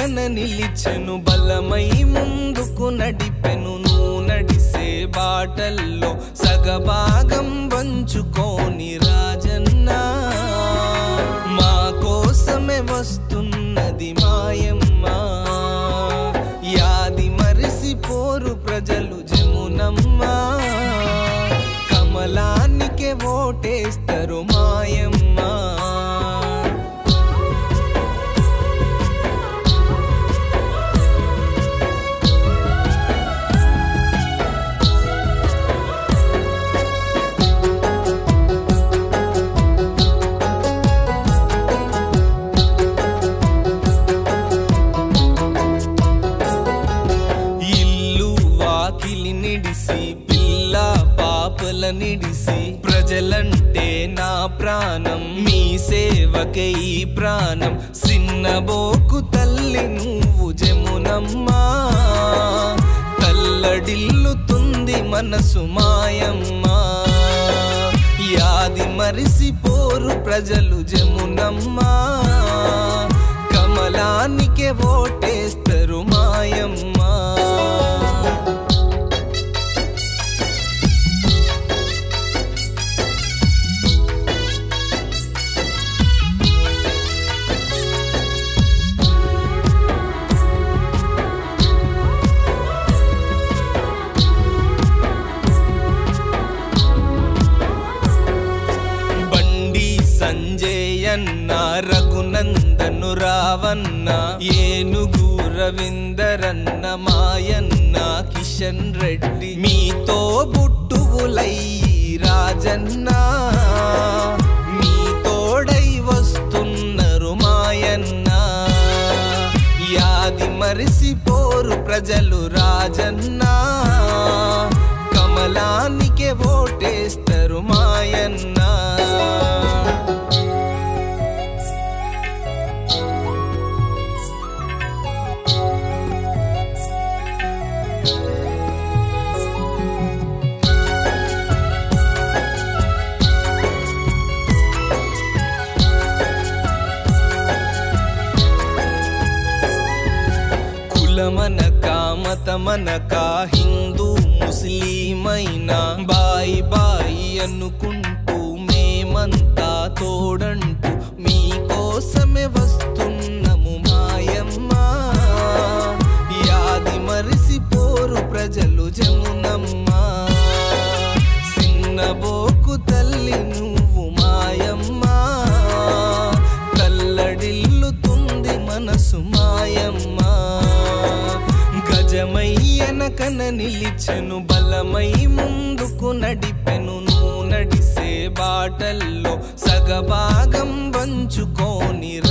ఎనకన నిలిచెను బలమై ముందుకు నడిపెను నువ్వు నడిసే బాటల్లో సగభాగం వంచుకోని రాజన్నా మా కోసమే వస్తున్నది మాయమ్మ యాది మరిసిపోరు ప్రజలు జమునమ్మా కమలానికే ఓటేస్తారు మాయమ్మా ఇల్లు వాకిలి నిడిసి పిల్ల పాపల నిడిసి ప్రజలంటే నా ప్రాణం మీ సేవకే ఈ ప్రాణం సిన్నబోకు తల్లి నువ్వు జమునమ్మా తల్లడిల్లుతుంది మనసు మాయమ్మా యాది మరిసిపోరు ప్రజలు జమునమ్మా కమలానికే ఓటేస్తారు మాయమ్మా బండి సంజయన్న రఘునందను రావన్న ఏనుగు రవీందరన్న మాయన్న కిషన్ రెడ్డి మీతో బుట్టువులయ్యి రాజన్న మీ తోడై వస్తున్నారు మాయన్న యాది మరిసిపోరు ప్రజలు రాజన్న కమలానికే ఓటేస్తారు మాయన్నా కులమనక మతమనక హిందూ ముస్లిమైనా బాయి బాయి అనుకుంటూ మేమంతా తోడంటూ మీకోసమే వస్తున్నాము మాయమ్మ యాది మరిసిపోరు ప్రజలు జమునమ్మా సిన్నబోకు తల్లి నువ్వు మాయమ్మా కల్లడిల్లుతుంది మనసు మాయమ్మా గజమై ఎనకన నిలిచెను బలమై ముందుకు నడిపెను నువ్వు నడిసే బాటల్లో సగభాగం వంచుకోని